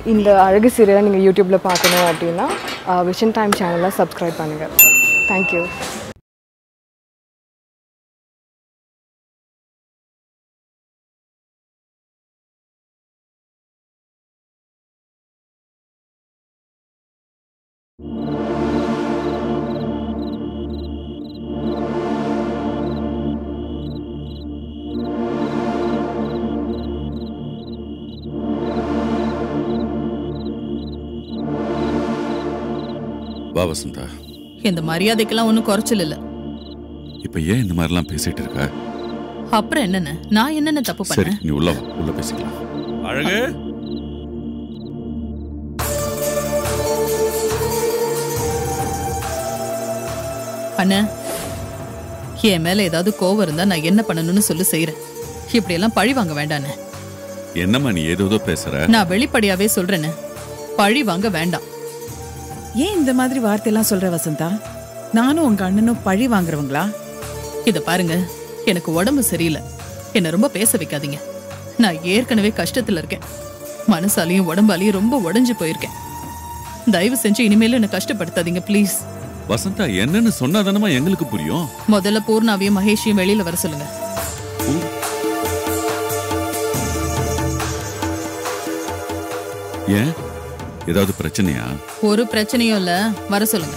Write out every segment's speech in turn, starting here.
இந்த அழகு சீரியலை நீங்கள் யூடியூப்பில் பார்க்கணும் அப்படின்னா விஷன் டைம் சேனலை சப்ஸ்கிரைப் பண்ணுங்கள் தேங்க்யூ வா வசந்தா இந்த மரியாதைக்கெல்லாம் ஒன்றும் குறைச்சல் இல்ல இப்ப ஏன் இந்த மாதிரிலாம் பேசிட்டு இருக்க அப்புறம் என்னென்ன நான் என்னென்ன தப்பு சரி பண்ணேன் நீ உள்ள வா உள்ள பேசிக்கலாம் அழகு அண்ணா என் மேல ஏதாவது கோவம் இருந்தா நான் என்ன பண்ணணும்னு சொல்லி செய்யறேன் இப்படி எல்லாம் பழி வாங்க வேண்டாண்ணே என்னம்மா நீ ஏதோ பேசுற நான் வெளிப்படையாவே சொல்றேன்னு பழி வாங்க வேண்டாம் ஏன் இந்த மாதிரி வார்த்தையெல்லாம் சொல்ற வசந்தா நானும் உங்க அண்ணனும் பழி வாங்குறவங்களா இத பாருங்க எனக்கு உடம்பு சரியில்லை என்ன ரொம்ப பேச வைக்காதீங்க நான் ஏற்கனவே கஷ்டத்துல இருக்கேன் மனசாலையும் உடம்பாலையும் ரொம்ப உடைஞ்சு போயிருக்கேன் தயவு செஞ்சு இனிமேலும் என்ன கஷ்டப்படுத்தாதீங்க ப்ளீஸ் வசந்தா என்னன்னு சொன்னாதானமா எங்களுக்கு புரியும் முதல்ல பூர்ணாவையும் மகேஷையும் வெளியில வர சொல்லுங்க ஏன் ஏதாவது பிரச்சனையா ஒரு பிரச்சனையும் இல்ல வர சொல்லுங்க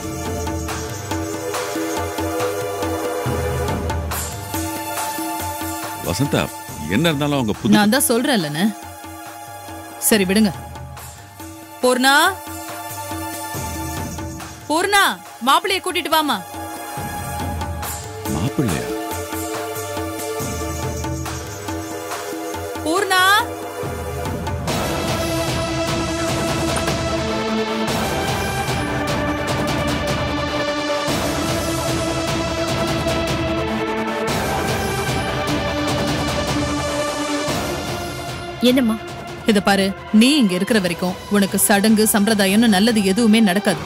வசந்தா என்ன இருந்தாலும் அவங்க புது நான் தான் சொல்றேன்லண்ணே சரி விடுங்க பூர்ணா பூர்ணா மாப்பிள்ளைய கூட்டிட்டு வாமா மாப்பிள்ளையா பூர்ணா என்னம்மா இத பாரு நீ இங்க இருக்கிற வரைக்கும் உனக்கு சடங்கு சம்பிரதாயம்னு நல்லது எதுவுமே நடக்காது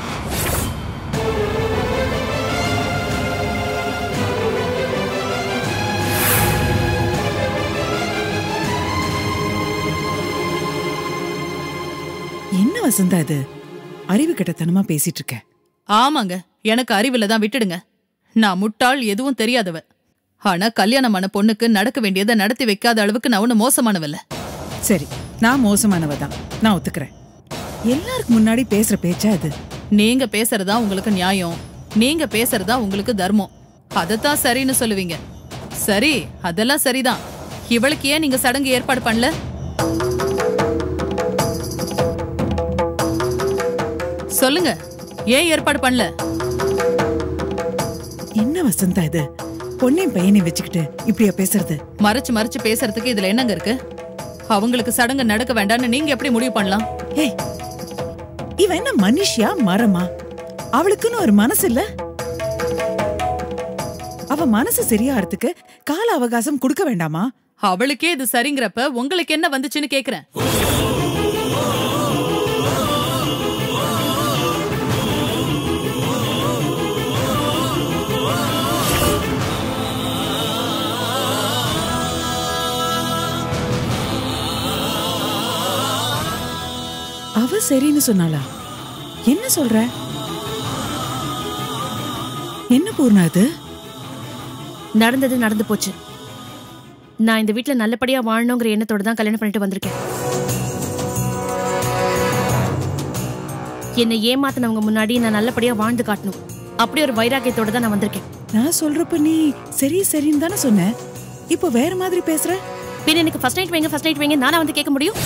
என்ன வசந்தா இது அறிவு கெட்டத்தனமா பேசிட்டு இருக்க ஆமாங்க எனக்கு அறிவுல தான் விட்டுடுங்க நான் முட்டாள் எதுவும் தெரியாதவ ஆனா கல்யாணமான பொண்ணுக்கு நடக்க வேண்டியதை நடத்தி வைக்காத அளவுக்கு நான் ஒண்ணு மோசமானவல்ல சரி நான் மோசமானவ தான் நான் ஒத்துக்கிறேன் எல்லாருக்கு முன்னாடி பேசுற பேச்சா இது நீங்க பேசுறதா உங்களுக்கு நியாயம் நீங்க பேசுறதா உங்களுக்கு தர்மம் அதத்தான் சரின்னு சொல்லுவீங்க சரி அதெல்லாம் சரிதான் இவளுக்கு ஏன் நீங்க சடங்கு ஏற்பாடு பண்ணல சொல்லுங்க ஏன் ஏற்பாடு பண்ணல என்ன வசந்தா இது பொண்ணையும் பையனையும் வச்சுக்கிட்டு இப்படியா பேசுறது மறைச்சு மறைச்சு பேசுறதுக்கு இதுல என்னங்க இருக்கு அவங்களுக்கு சடங்கு நடக்க வேண்டாம்னு நீங்க எப்படி முடிவு பண்ணலாம் ஏய் இவ என்ன மனுஷியா மரமா அவளுக்குன்னு ஒரு மனசு இல்ல அவ மனசு சரியாறதுக்கு கால அவகாசம் கொடுக்க வேண்டாமா அவளுக்கே இது சரிங்கிறப்ப உங்களுக்கு என்ன வந்துச்சுன்னு கேக்குறேன் அவ சரின்னு சொன்னாளா என்ன சொல்ற என்ன பூர்ணா இது நடந்தது நடந்து போச்சு நான் இந்த வீட்ல நல்லபடியா வாழணுங்கிற எண்ணத்தோட தான் கல்யாணம் பண்ணிட்டு வந்திருக்கேன் என்னை ஏமாத்தினவங்க முன்னாடி நான் நல்லபடியா வாழ்ந்து காட்டணும் அப்படி ஒரு வைராக்கியத்தோட தான் நான் வந்திருக்கேன் நான் சொல்றப்ப நீ சரி சரின்னு தானே சொன்ன இப்போ வேற மாதிரி பேசுற பின்ன எனக்கு ஃபர்ஸ்ட் நைட் வைங்க ஃபர்ஸ்ட் நைட் வைங்க நானா வந்து கேட்க முடியும்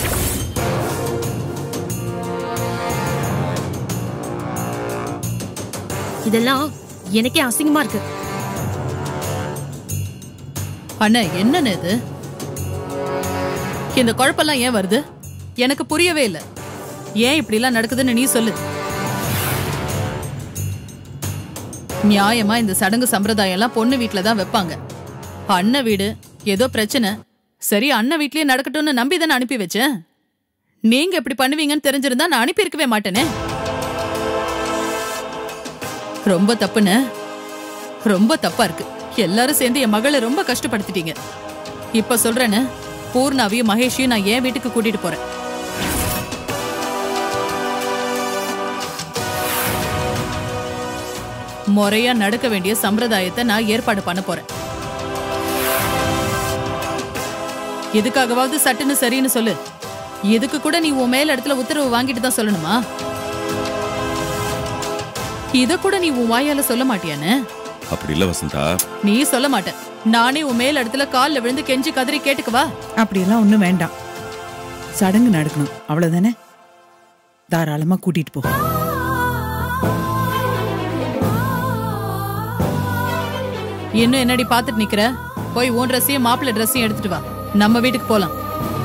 இதெல்லாம் எனக்கே அசிங்கமா இருக்கு அண்ணா என்னன்னு இது இந்த குழப்பெல்லாம் ஏன் வருது எனக்கு புரியவே இல்ல ஏன் இப்படி எல்லாம் நடக்குதுன்னு நீ சொல்லு நியாயமா இந்த சடங்கு சம்பிரதாயம் எல்லாம் பொண்ணு வீட்ல தான் வைப்பாங்க அண்ணன் வீடு ஏதோ பிரச்சனை சரி அண்ணன் வீட்லயே நடக்கட்டும்னு நம்பி தானே அனுப்பி வச்சேன் நீங்க இப்படி பண்ணுவீங்கன்னு தெரிஞ்சிருந்தா நான் அனுப்பி இருக்கவே மாட்டேனே ரொம்ப தப்புன்னு ரொம்ப தப்பா இருக்கு எல்லாரும் சேர்ந்து என் மகளை ரொம்ப கஷ்டப்படுத்திட்டீங்க இப்ப சொல்றேன்னு பூர்ணாவையும் மகேஷையும் நான் என் வீட்டுக்கு கூட்டிட்டு போறேன் முறையா நடக்க வேண்டிய சம்பிரதாயத்தை நான் ஏற்பாடு பண்ண போறேன் எதுக்காகவாவது சட்டுன்னு சரின்னு சொல்லு இதுக்கு கூட நீ உன் மேல் இடத்துல உத்தரவு வாங்கிட்டு தான் சொல்லணுமா இத கூட நீ உன் வாயால சொல்ல மாட்டியானே அப்படி இல்ல வசந்தா நீ சொல்ல மாட்ட நானே உன் மேல் இடத்துல கால்ல விழுந்து கெஞ்சி கதறி கேட்டுக்குவா அப்படியெல்லாம் ஒண்ணும் வேண்டாம் சடங்கு நடக்கணும் அவ்வளவுதானே தாராளமா கூட்டிட்டு போ இன்னும் என்னடி பாத்துட்டு நிக்கிற போய் உன் ட்ரெஸ்ஸையும் மாப்பிள்ளை ட்ரெஸ்ஸையும் எடுத்துட்டு வா நம்ம வீட்டுக்கு போலாம்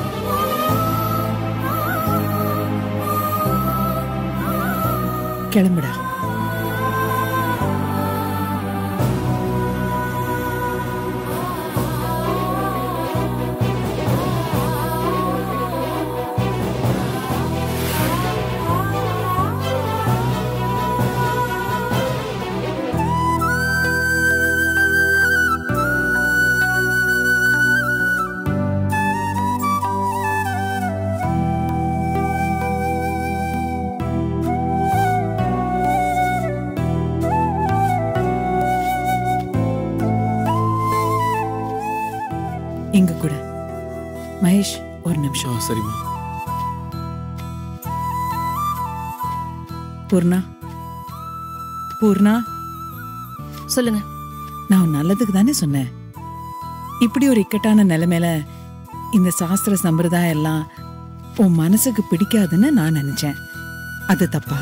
கிளம்புடா இங்க கூட மகேஷ் ஒரு நிமிஷம் சரிம்மா பூர்ணா பூர்ணா சொல்லுங்க நான் உன் நல்லதுக்கு தானே சொன்னேன் இப்படி ஒரு இக்கட்டான நிலைமையில இந்த சாஸ்திர சம்பிரதாயம் எல்லாம் உன் மனசுக்கு பிடிக்காதுன்னு நான் நினைச்சேன் அது தப்பா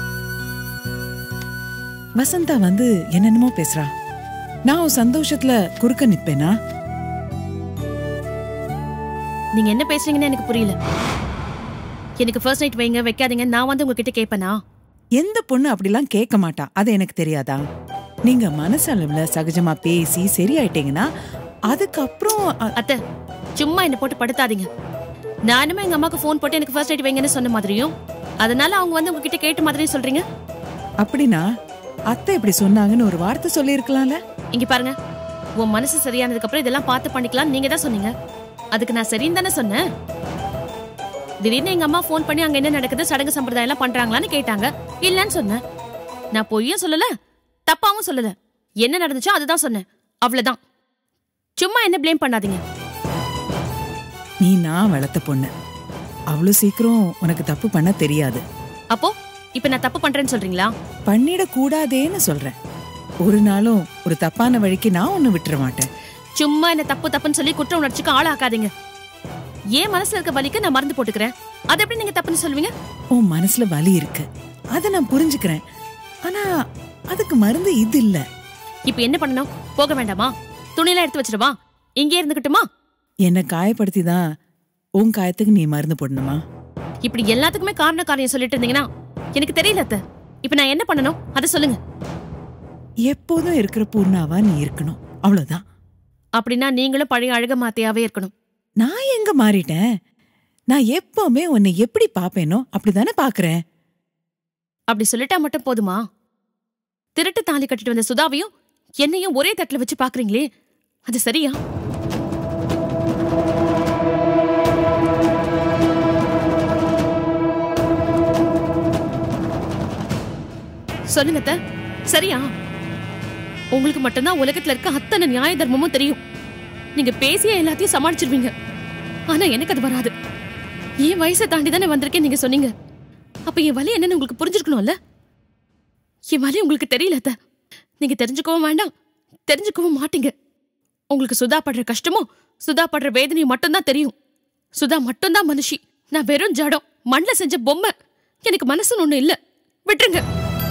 வசந்தா வந்து என்னென்னமோ பேசுறா நான் உன் சந்தோஷத்துல குறுக்க நிப்பேனா நீங்க என்ன பேசுறீங்கன்னு எனக்கு புரியல எனக்கு ஃபர்ஸ்ட் நைட் வைங்க வைக்காதீங்க நான் வந்து உங்ககிட்ட கேட்பேனா எந்த பொண்ணு அப்படிலாம் கேட்க மாட்டா அது எனக்கு தெரியாதா நீங்க மனசளவுல சகஜமா பேசி சரியாயிட்டீங்கன்னா அதுக்கப்புறம் அ- அத்தை சும்மா என்ன போட்டு படுத்தாதீங்க நானுமே எங்க அம்மாக்கு ஃபோன் போட்டு எனக்கு ஃபர்ஸ்ட் நைட் வைங்கன்னு சொன்ன மாதிரியும் அதனால அவங்க வந்து உங்ககிட்ட கேட்ட மாதிரியும் சொல்றீங்க அப்படின்னா அத்தை இப்படி சொன்னாங்கன்னு ஒரு வார்த்தை சொல்லியிருக்கலாம்ல இங்க பாருங்க உன் மனசு சரியானதுக்கு அப்புறம் இதெல்லாம் பார்த்து பண்ணிக்கலாம் நீங்க தான் சொன்னீங்க அதுக்கு நான் சரின்னு தானே சொன்னேன் திடீர்னு எங்க அம்மா ஃபோன் பண்ணி அங்க என்ன நடக்குது சடங்கு சம்பிரதாயம் எல்லாம் பண்றாங்களான்னு கேட்டாங்க இல்லன்னு சொன்னேன் நான் பொய்யும் சொல்லல தப்பாவும் சொல்லல என்ன நடந்துச்சோ அதுதான் சொன்னேன் அவ்வளவுதான் சும்மா என்ன ப்ளேம் பண்ணாதீங்க நீ நான் வளர்த்த பொண்ணு அவ்வளவு சீக்கிரம் உனக்கு தப்பு பண்ண தெரியாது அப்போ இப்ப நான் தப்பு பண்றேன்னு சொல்றீங்களா பண்ணிட கூடாதேன்னு சொல்றேன் ஒரு நாளும் ஒரு தப்பான வழிக்கு நான் ஒண்ணு விட்டுற மாட்டேன் சும்மா என்ன தப்பு தப்புன்னு சொல்லி குற்ற உணர்ச்சிக்கு ஆளாக்காதீங்க ஏன் மனசுல இருக்க வலிக்கு நான் மருந்து போட்டுக்கிறேன் அது எப்படி நீங்க தப்புன்னு சொல்லுவீங்க உன் மனசுல வலி இருக்கு அதை நான் புரிஞ்சுக்கிறேன் ஆனா அதுக்கு மருந்து இது இல்ல இப்ப என்ன பண்ணணும் போக வேண்டாமா துணியெல்லாம் எடுத்து வச்சிடவா இங்கே இருந்துக்கிட்டுமா என்னை காயப்படுத்தி தான் உன் காயத்துக்கு நீ மருந்து போடணுமா இப்படி எல்லாத்துக்குமே காரண காரியம் சொல்லிட்டு இருந்தீங்கன்னா எனக்கு தெரியல அத்தை இப்ப நான் என்ன பண்ணணும் அதை சொல்லுங்க எப்போதும் இருக்கிற பூர்ணாவா நீ இருக்கணும் அவ்வளவுதான் அப்படின்னா நீங்களும் பழைய அழக மாத்தையாவே இருக்கணும் நான் எங்க மாறிட்டேன் நான் எப்பவுமே உன்னை எப்படி பாப்பேனோ அப்படிதானே பாக்குறேன் அப்படி சொல்லிட்டா மட்டும் போதுமா திருட்டு தாலி கட்டிட்டு வந்த சுதாவையும் என்னையும் ஒரே தட்டுல வச்சு பாக்குறீங்களே அது சரியா சொல்லுங்க அத்தை. சரியா உங்களுக்கு மட்டும்தான் உலகத்துல இருக்க அத்தனை நியாய தர்மமும் தெரியும் நீங்க பேசிய எல்லாத்தையும் சமாளிச்சிருவீங்க ஆனா எனக்கு அது வராது என் வயசை தாண்டி தானே வந்திருக்கேன் நீங்க சொன்னீங்க அப்ப என் வலி என்னன்னு உங்களுக்கு புரிஞ்சிருக்கணும்ல என் வலி உங்களுக்கு தெரியல அத்தை. நீங்க தெரிஞ்சுக்கவும் வேண்டாம் தெரிஞ்சுக்கவும் மாட்டீங்க உங்களுக்கு சுதா படுற கஷ்டமும் சுதா படுற வேதனையும் மட்டும்தான் தெரியும் சுதா மட்டும்தான் மனுஷி நான் வெறும் ஜடம் மண்ணில் செஞ்ச பொம்மை எனக்கு மனசுன்னு ஒண்ணு இல்ல விட்டுருங்க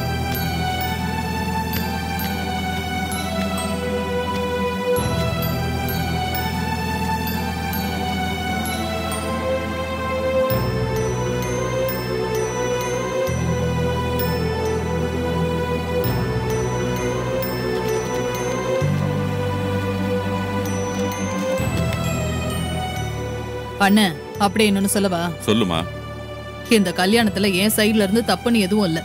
அண்ணன் அப்படி இன்னொன்னு சொல்லவா சொல்லுமா இந்த கல்யாணத்துல என் சைடுல இருந்து தப்புன்னு எதுவும் இல்ல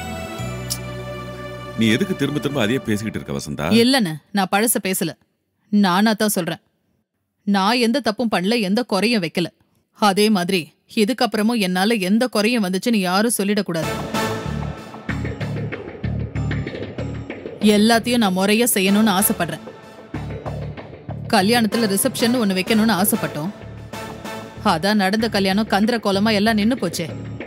நீ எதுக்கு திரும்ப திரும்ப அதையே பேசிக்கிட்டு இருக்க வசந்தா இல்லண்ணே நான் பழச பேசல நானா தான் சொல்றேன் நான் எந்த தப்பும் பண்ணல எந்த குறையும் வைக்கல அதே மாதிரி இதுக்கப்புறமும் என்னால எந்த குறையும் வந்துச்சுன்னு யாரும் சொல்லிடக்கூடாது எல்லாத்தையும் நான் முறையா செய்யணும்னு ஆசைப்படுறேன் கல்யாணத்துல ரிசப்ஷன் ஒண்ணு வைக்கணும்னு ஆசைப்பட்டோம் அதான் நடந்த கல்யாணம் கந்திர கோலமா எல்லாம் நின்னு போச்சே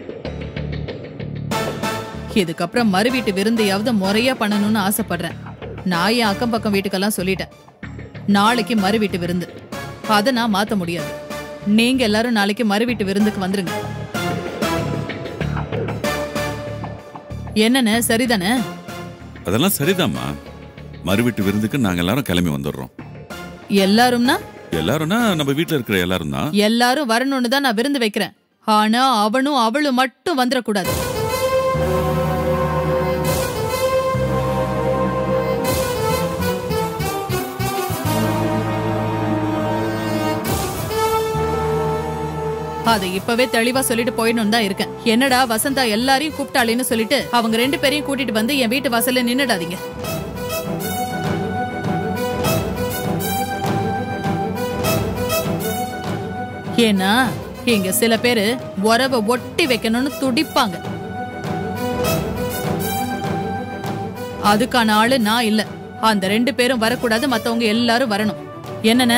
இதுக்கப்புறம் மறு வீட்டு விருந்தையாவது முறையா பண்ணணும்னு ஆசைப்படுறேன் நான் என் அக்கம் பக்கம் வீட்டுக்கெல்லாம் சொல்லிட்டேன் நாளைக்கு மறு வீட்டு விருந்து அதை நான் மாத்த முடியாது நீங்க எல்லாரும் நாளைக்கு மறு வீட்டு விருந்துக்கு வந்துருங்க என்னண்ணே சரிதானே அதெல்லாம் சரிதாம்மா மறுவீட்டு விருந்துக்கு நாங்க எல்லாரும் கிளம்பி வந்துடுறோம் எல்லாரும்னா எல்லாரும்னா நம்ம வீட்ல இருக்கிற எல்லாரும் தான் எல்லாரும் வரணும்னு தான் நான் விருந்து வைக்கிறேன் ஆனா அவனும் அவளும் மட்டும் வந்துடக்கூடாது அதை இப்பவே தெளிவா சொல்லிட்டு போயிடணும் தான் இருக்கேன் என்னடா வசந்தா எல்லாரையும் கூப்பிட்டாளேன்னு சொல்லிட்டு அவங்க ரெண்டு பேரையும் கூட்டிட்டு வந்து என் வீட்டு வாசல்ல நின்னுடாதீங்க ஏன்னா இங்க சில பேரு உறவை ஒட்டி வைக்கணும்னு துடிப்பாங்க அதுக்கான ஆளு நான் இல்ல அந்த ரெண்டு பேரும் வரக்கூடாது மத்தவங்க எல்லாரும் வரணும் என்னண்ணே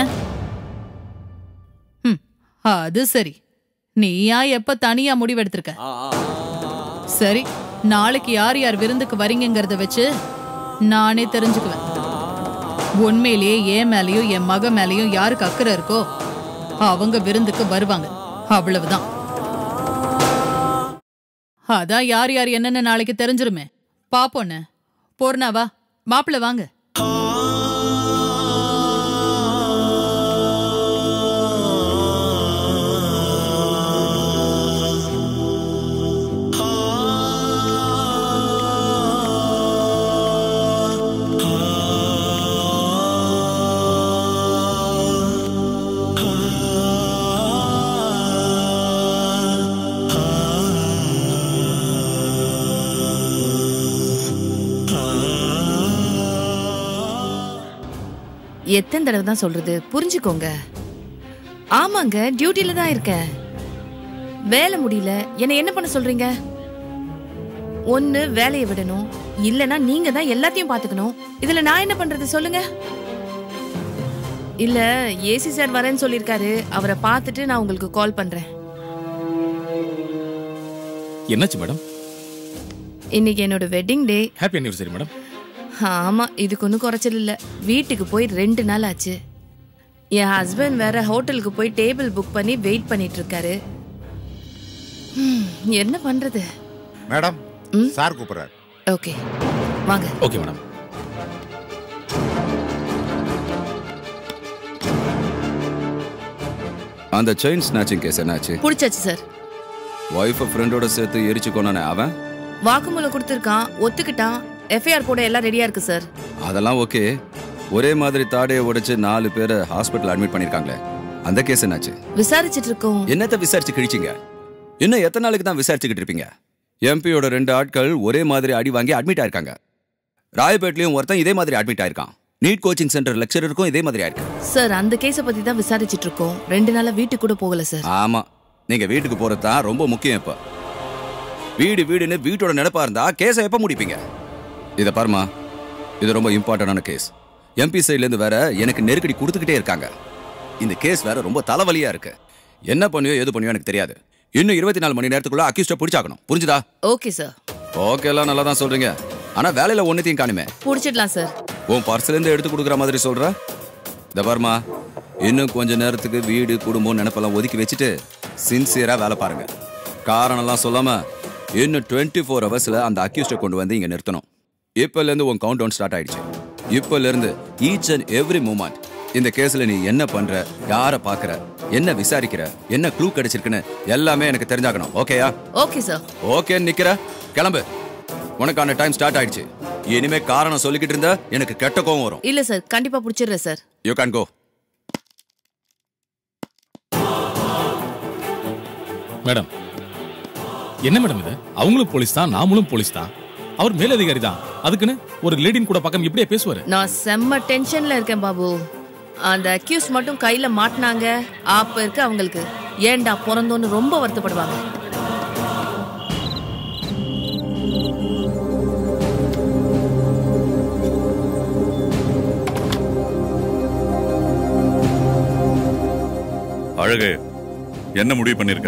ம், அது சரி நீயா எப்ப தனியா முடிவெடுத்திருக்க சரி நாளைக்கு யார் யார் விருந்துக்கு வரீங்கங்கறத வச்சு நானே தெரிஞ்சுக்குவேன் உண்மையிலேயே என் மேலயும் என் மக மேலயும் யாருக்கு அக்கறை இருக்கோ அவங்க விருந்துக்கு வருவாங்க அவ்வளவுதான் அதான் யார் யார் என்னன்னு நாளைக்கு தெரிஞ்சிருமே பாப்போன்னு போர்னாவா மாப்பிள்ள வாங்க எத்தனை தடவை தான் சொல்றது புரிஞ்சுக்கோங்க ஆமாங்க டியூட்டில தான் இருக்கேன் வேலை முடியல என்ன என்ன பண்ண சொல்றீங்க ஒண்ணு வேலையை விடணும் இல்லனா நீங்க தான் எல்லாத்தையும் பாத்துக்கணும் இதுல நான் என்ன பண்றது சொல்லுங்க இல்ல ஏசி சார் வரேன்னு சொல்லிருக்காரு அவரை பார்த்துட்டு நான் உங்களுக்கு கால் பண்றேன் என்னாச்சு மேடம் இன்னைக்கு என்னோட wedding day happy anniversary madam ஆமா இதுக்கு ஒன்றும் குறைச்சல் இல்ல வீட்டுக்கு போய் ரெண்டு நாள் ஆச்சு என் ஹஸ்பண்ட் வேற ஹோட்டலுக்கு போய் டேபிள் புக் பண்ணி வெயிட் பண்ணிட்டு இருக்காரு ஹம், என்ன பண்றது மேடம் சார் கூப்பிடுறாரு ஓகே வாங்க ஓகே மேடம் அந்த செயின் ஸ்நாச்சிங் கேஸ் என்னாச்சு புடிச்சாச்சு சார் ஒய்ஃப் ஃப்ரெண்டோட சேர்த்து எரிச்சு கொண்டானே அவன் வாக்குமூலம் கொடுத்துருக்கான் ஒத்துக்கிட்டான் எஃப்ஐஆர் போட எல்லாம் ரெடியா இருக்கு சார் அதெல்லாம் ஓகே ஒரே மாதிரி தாடையை உடைச்சு நாலு பேரை ஹாஸ்பிட்டல் அட்மிட் பண்ணிருக்காங்களே அந்த கேஸ் என்னாச்சு விசாரிச்சிட்டு இருக்கோம் என்னத்த விசாரிச்சு கிழிச்சிங்க இன்னும் எத்தனை நாளைக்கு தான் விசாரிச்சுக்கிட்டு இருப்பீங்க எம்பியோட ரெண்டு ஆட்கள் ஒரே மாதிரி அடி வாங்கி அட்மிட் ஆயிருக்காங்க ராயப்பேட்லயும் ஒருத்தன் இதே மாதிரி அட்மிட் ஆயிருக்கான் நீட் கோச்சிங் சென்டர் லெக்சரருக்கும் இதே மாதிரி ஆயிருக்கு சார் அந்த கேஸை பத்தி தான் விசாரிச்சிட்டு இருக்கோம் ரெண்டு நாளா வீட்டுக்கு கூட போகல சார் ஆமா நீங்க வீட்டுக்கு போறது தான் ரொம்ப முக்கியம் இப்ப வீடு வீடுன்னு வீட்டோட நினைப்பா இருந்தா கேஸை எப்ப முடிப்பீங்க இத பாருமா இது ரொம்ப இம்பார்ட்டன்டான கேஸ் எம்பி சைட்ல இருந்து வேற எனக்கு நெருக்கடி கொடுத்துக்கிட்டே இருக்காங்க இந்த கேஸ் வேற ரொம்ப தலைவலியா இருக்கு என்ன பண்ணியோ எது பண்ணியோ எனக்கு தெரியாது இன்னும் இருபத்தி நாலு மணி நேரத்துக்குள்ள அக்யூஸ்ட பிடிச்சாக்கணும் புரிஞ்சுதா ஓகே சார் ஓகே எல்லாம் நல்லா தான் சொல்றீங்க ஆனா வேலையில ஒன்னுத்தையும் காணுமே புடிச்சிடலாம் சார் உன் பர்ஸ்ல இருந்து எடுத்து கொடுக்குற மாதிரி சொல்ற இந்த பாருமா இன்னும் கொஞ்ச நேரத்துக்கு வீடு குடும்பம் நினைப்பெல்லாம் ஒதுக்கி வச்சுட்டு சின்சியரா வேலை பாருங்க காரணம்லாம் சொல்லாம இன்னும் டுவெண்ட்டி ஃபோர் ஹவர்ஸ்ல அந்த அக்யூஸ்டை கொண்டு வந்து இங்க நிறுத்தணும் இப்பல இருந்து உன் கவுண்ட் டவுன் ஸ்டார்ட் ஆயிடுச்சு இப்பல இருந்து ஈச் அண்ட் எவ்ரி மூமெண்ட் இந்த கேஸ்ல நீ என்ன பண்ற யார பாக்குற என்ன விசாரிக்கிற என்ன க்ளூ கிடைச்சிருக்குன்னு எல்லாமே எனக்கு தெரிஞ்சாகணும் ஓகேயா ஓகே சார் ஓகே நிக்கிற கிளம்பு உனக்கான டைம் ஸ்டார்ட் ஆயிடுச்சு இனிமே காரணம் சொல்லிக்கிட்டு இருந்தா எனக்கு கெட்ட கோவம் வரும் இல்ல சார் கண்டிப்பா புடிச்சிடுறேன் sir you can go madam என்ன மேடம் இது அவங்களும் போலீஸ் தான் நாமளும் போலீஸ் தான் அவர் மேலதிகாரி தான் அதுக்குன்னு ஒரு லேடின் கூட பக்கம் இப்படியே பேசுவாரு நான் செம்ம டென்ஷன்ல இருக்கேன் பாபு அந்த அக்யூஸ் மட்டும் கையில மாட்டினாங்க அப்ப இருக்கு அவங்களுக்கு ஏன்டா பிறந்தோன்னு ரொம்ப வருத்தப்படுவாங்க அழகு என்ன முடிவு பண்ணிருக்க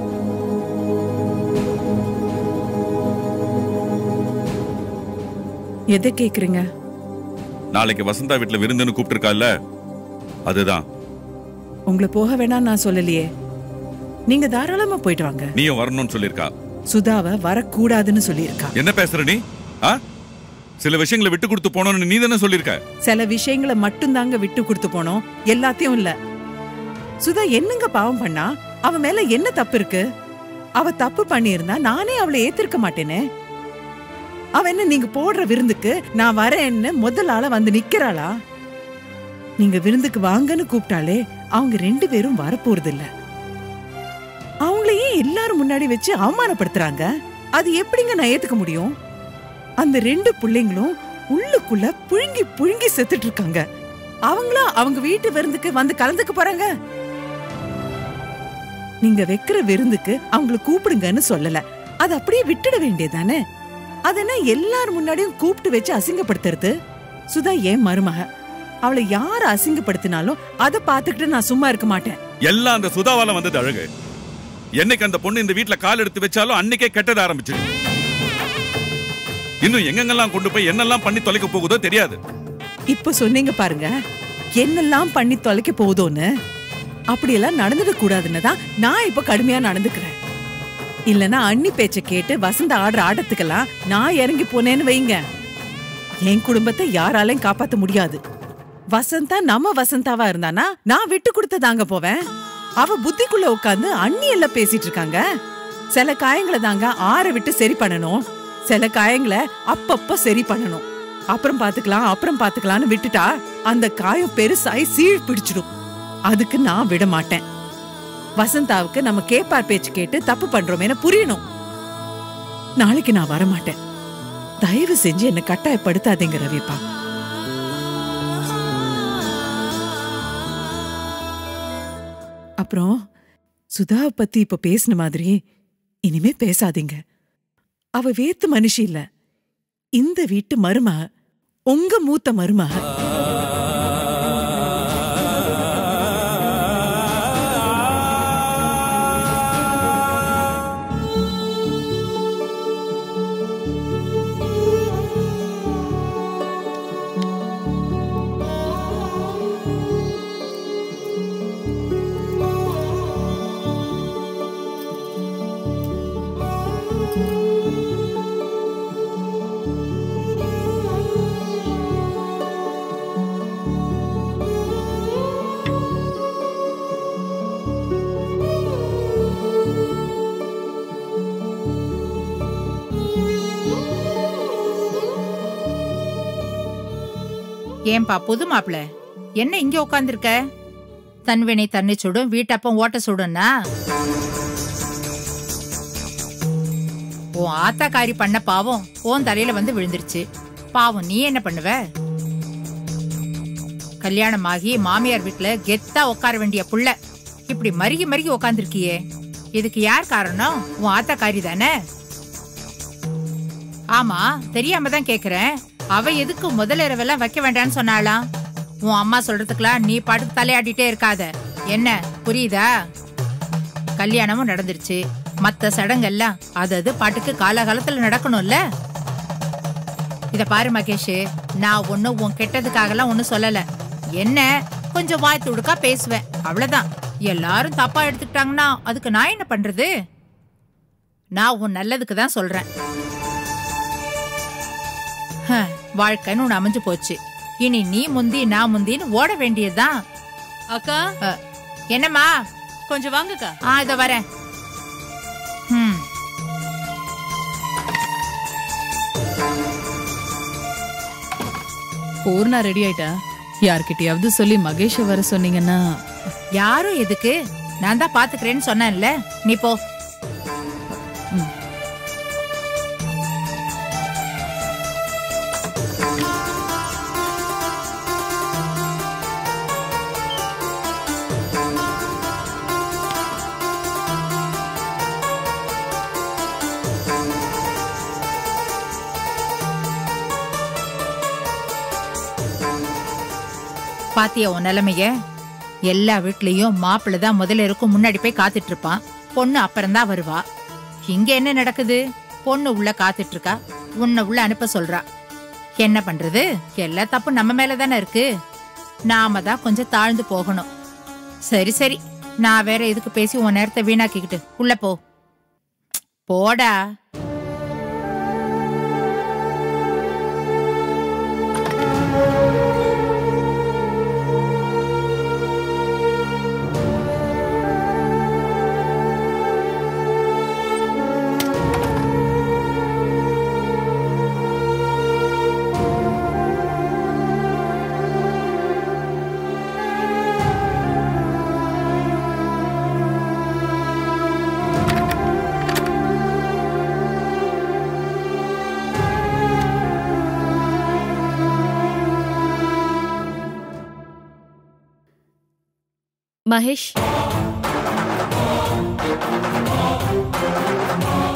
எதை கேக்குறீங்க நாளைக்கு வசந்தா வீட்டுல விருந்துன்னு கூப்பிட்டுருக்கால அதுதான் உங்களை போக வேணாம் நான் சொல்லலையே நீங்க தாராளமா போயிட்டு வாங்க நீயும் வரணும்னு சொல்லியிருக்கா சுதாவை வரக்கூடாதுன்னு சொல்லியிருக்கா என்ன பேசுற நீ ஆ சில விஷயங்களை விட்டு கொடுத்து போனோம்னு நீ தானே சொல்லியிருக்க சில விஷயங்களை மட்டும்தாங்க விட்டு கொடுத்து போனோம் எல்லாத்தையும் இல்ல சுதா என்னங்க பாவம் பண்ணா அவ மேல என்ன தப்பு இருக்கு அவ தப்பு பண்ணியிருந்தா நானே அவளை ஏத்திருக்க மாட்டேனே அவ என்ன நீங்க போடுற விருந்துக்கு நான் வரேன்னு முதல் ஆள வந்து நிக்கிறாளா நீங்க விருந்துக்கு வாங்கன்னு கூப்பிட்டாலே அவங்க ரெண்டு பேரும் வரப்போறது இல்ல அவங்களையே எல்லாரும் முன்னாடி வச்சு அவமானப்படுத்துறாங்க அது எப்படிங்க நான் ஏத்துக்க முடியும் அந்த ரெண்டு பிள்ளைங்களும் உள்ளுக்குள்ள புழுங்கி புழுங்கி செத்துட்டு இருக்காங்க அவங்களா அவங்க வீட்டு விருந்துக்கு வந்து கலந்துக்க போறாங்க நீங்க வைக்கிற விருந்துக்கு அவங்கள கூப்பிடுங்கன்னு சொல்லல அது அப்படியே விட்டுட வேண்டியதானே அதென்ன எல்லார் முன்னாடியும் கூப்பிட்டு வச்சு அசிங்கப்படுத்துறது சுதா ஏன் மருமக அவளை யார் அசிங்கப்படுத்தினாலும் அதை பார்த்துக்கிட்டு நான் சும்மா இருக்க மாட்டேன் எல்லாம் அந்த சுதாவால வந்தது அழகு என்னைக்கு அந்த பொண்ணு இந்த வீட்டுல கால் எடுத்து வச்சாலும் அன்னைக்கே கெட்டத ஆரம்பிச்சிடும் இன்னும் எங்கெங்கெல்லாம் கொண்டு போய் என்னெல்லாம் பண்ணி தொலைக்க போகுதோ தெரியாது இப்ப சொன்னீங்க பாருங்க என்னெல்லாம் பண்ணி தொலைக்க போகுதோன்னு அப்படியெல்லாம் நடந்துட கூடாதுன்னு தான் நான் இப்ப கடுமையா நடந்துக்கிறேன் இல்லனா அண்ணி பேச்ச கேட்டு வசந்த ஆடுற ஆட்டத்துக்கெல்லாம் நான் இறங்கி போனேன்னு வைங்க என் குடும்பத்தை யாராலையும் காப்பாத்த முடியாது வசந்தா நம்ம வசந்தாவா இருந்தானா நான் விட்டு கொடுத்து தாங்க போவேன் அவ புத்திக்குள்ள உட்காந்து அண்ணி எல்லாம் பேசிட்டு இருக்காங்க சில காயங்களை தாங்க ஆற விட்டு சரி பண்ணணும் சில காயங்களை அப்பப்ப சரி பண்ணணும் அப்புறம் பாத்துக்கலாம் அப்புறம் பாத்துக்கலாம்னு விட்டுட்டா அந்த காயம் பெருசாய் சீழ் பிடிச்சிடும் அதுக்கு நான் விட மாட்டேன் வசந்தாவுக்கு நம்ம கேப்பார் பேச்சு கேட்டு தப்பு பண்றோமேனு புரியணும் நாளைக்கு நான் வர மாட்டேன் தயவு செஞ்சு என்ன கட்டாயப்படுத்தாதீங்க ரவிப்பா அப்புறம் சுதாவை பத்தி இப்ப பேசின மாதிரி இனிமே பேசாதீங்க அவ வேத்து மனுஷி இல்ல இந்த வீட்டு மருமக உங்க மூத்த மருமக ஏன்பா புது மாப்பிள என்ன இங்க உட்காந்துருக்க தன்வினை தண்ணி சுடும் வீட்டப்பம் ஓட்ட சுடும்னா உன் ஆத்தாக்காரி பண்ண பாவம் உன் தலையில வந்து விழுந்துருச்சு பாவம் நீ என்ன பண்ணுவ கல்யாணம் ஆகி மாமியார் வீட்டுல கெத்தா உட்கார வேண்டிய புள்ள இப்படி மருகி மருகி உட்காந்துருக்கியே இதுக்கு யார் காரணம் உன் ஆத்தாக்காரி தானே ஆமா தெரியாம தான் கேக்குறேன் அவ எதுக்கு முதல் இரவெல்லாம் வைக்க வேண்டாம்னு சொன்னாளாம் உன் அம்மா சொல்றதுக்கெல்லாம் நீ பாட்டுக்கு தலையாடிட்டே இருக்காத என்ன புரியுதா கல்யாணமும் நடந்துருச்சு மத்த சடங்கெல்லாம் அது அது பாட்டுக்கு காலகாலத்துல நடக்கணும்ல இத பாரு மகேஷ் நான் ஒண்ணு உன் கெட்டதுக்காகலாம் ஒண்ணு சொல்லல என்ன கொஞ்சம் வாய் துடுக்கா பேசுவேன் அவ்வளவுதான் எல்லாரும் தப்பா எடுத்துக்கிட்டாங்கன்னா அதுக்கு நான் என்ன பண்றது நான் உன் நல்லதுக்கு தான் சொல்றேன் ஹ, வாழ்க்கைன்னு ஒண்ணு அமைஞ்சு போச்சு இனி நீ முந்தி நான் முந்தின்னு ஓட வேண்டியதுதான் அக்கா அ, என்னம்மா கொஞ்சம் வாங்கக்கா ஆ இத வரேன் ம் பூர்ணா ரெடி ஆயிட்டா யார்கிட்டயாவது சொல்லி மகேஷ வர சொன்னீங்கன்னா யாரும் எதுக்கு நான் தான் பாத்துக்கிறேன்னு சொன்னேன்ல நீ போ பாத்தியா உன் நிலைமைய எல்லா வீட்லயும் மாப்பிள்ளை தான் முதல்ல இருக்கும் முன்னாடி போய் காத்துட்டு இருப்பான் பொண்ணு அப்புறம்தான் வருவா இங்க என்ன நடக்குது பொண்ணு உள்ள காத்துட்டு இருக்கா உன்னை உள்ள அனுப்ப சொல்றா என்ன பண்றது எல்லா தப்பு நம்ம மேல தானே இருக்கு நாம தான் கொஞ்சம் தாழ்ந்து போகணும் சரி சரி நான் வேற எதுக்கு பேசி உன் நேரத்தை வீணாக்கிக்கிட்டு உள்ள போ போடா மகேஷ்